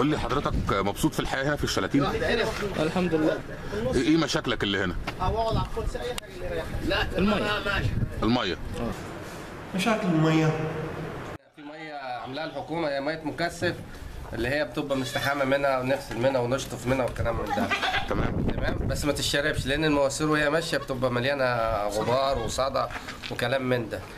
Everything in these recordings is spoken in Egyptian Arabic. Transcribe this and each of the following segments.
قول لي حضرتك مبسوط في الحياه هنا في الشلاتين الحمد لله ايه مشاكلك اللي هنا المية الميه مشاكل المية في ميه عاملاها الحكومه هي ميه مكثف اللي هي بتبقى مستحمى منها ونغسل منها ونشطف منها والكلام من ده تمام تمام بس ما تشربش لان المواسير وهي ماشيه بتبقى مليانه غبار وصدى وكلام من ده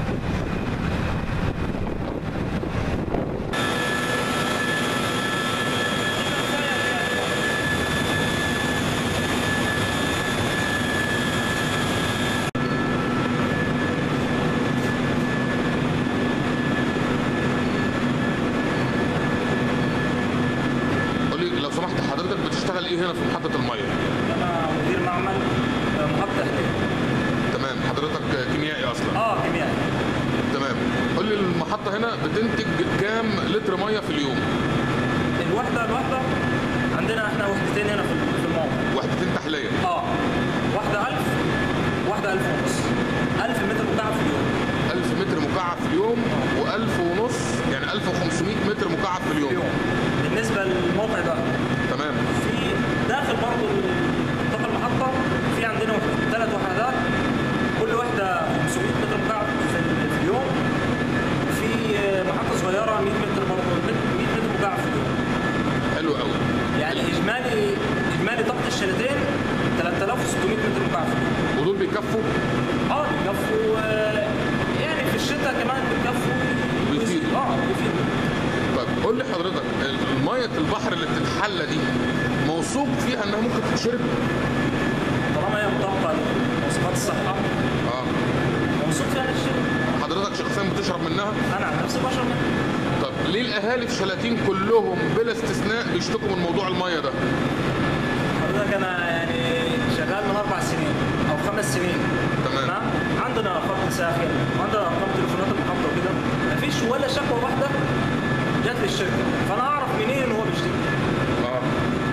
قول لي لو سمحت حضرتك بتشتغل ايه هنا في محطه الميه انا مدير معمل محطه تحليل تمام حضرتك كيميائي اصلا اه كيميائي تمام قول لي المحطه هنا بتنتج كام لتر ميه في اليوم الوحده الوحده عندنا احنا وحدتين هنا في في الموقع وحدتين تحليه اه واحده 1000 واحده 1000 ونص 1000 متر مكعب في اليوم 1000 متر مكعب في اليوم و1000 ونص يعني 1500 متر مكعب في في اليوم اليوم بالنسبه للموقع ده تمام في داخل برضه طاقه المحطه في عندنا ثلاث وحدات كل واحده 500 متر مكعب في ال- في اليوم وفي محطه صغيره 100 متر برضه 100 متر مكعب في اليوم حلو قوي يعني اجمالي اجمالي طاقه الشلتين 3600 متر مكعب في اليوم ودول بيكفوا اه بيكفوا آه، يعني في الشتاء كمان بيكفوا بيفيدوا. اه بيفيدوا طب قول لي حضرتك ميه البحر اللي بتتحلى دي موثوق فيها انها ممكن تتشرب طالما هي مطابقه لمواصفات الصحه اه موثوق فيها الشتاء حضرتك شخصيا بتشرب منها انا عن نفسي بشرب منها طب ليه الاهالي في شلاتين كلهم بلا استثناء بيشتكوا من موضوع الميه ده حضرتك انا يعني شغال من اربع سنين او خمس سنين تمام. عندنا خط ساخن وعندنا ارقام تليفونات المحطه وكده مفيش ولا شكوى واحده جت للشركه فانا اعرف منين ان هو بيشتكي اه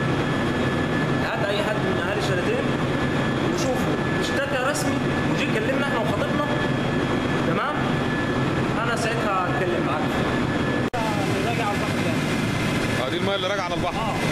هات اي حد من اهالي الشلاتين وشوفوا اشتكى رسمي وجي كلمنا احنا وخطيبنا تمام انا ساعتها اتكلم معاك راجع على البحر ده اه دي الميه اللي راجعه على البحر اه